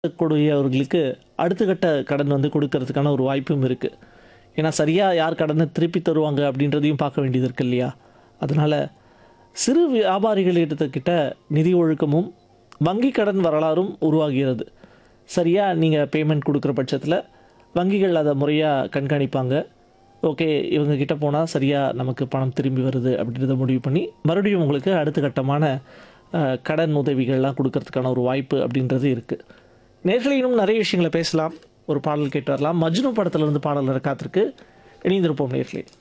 கூடியவர்களுக்கு அடுத்த கட்ட கடன் வந்து கொடுக்கறதுக்கான ஒரு வாய்ப்பும் இருக்குது ஏன்னா சரியாக யார் கடனை திருப்பி தருவாங்க அப்படின்றதையும் பார்க்க வேண்டியது இருக்கு இல்லையா அதனால் சிறு வியாபாரிகளிடத்துக்கிட்ட நிதி ஒழுக்கமும் வங்கி கடன் வரலாறும் உருவாகிறது சரியாக நீங்கள் பேமெண்ட் கொடுக்குற பட்சத்தில் வங்கிகள் அதை முறையாக கண்காணிப்பாங்க ஓகே இவங்க கிட்ட போனால் சரியாக நமக்கு பணம் திரும்பி வருது அப்படின்றத முடிவு பண்ணி மறுபடியும் உங்களுக்கு அடுத்த கட்டமான அஹ், கடன் உதவிகள்லாம் கொடுக்கறதுக்கான ஒரு வாய்ப்பு அப்படின்றது இருக்குது நேர்களை இன்னும் நிறைய விஷயங்களை பேசலாம் ஒரு பாடல் கேட்டு வரலாம் மஜ்னு படத்துல இருந்து பாடல் காத்திருக்கு இணைந்திருப்போம் நேர்களே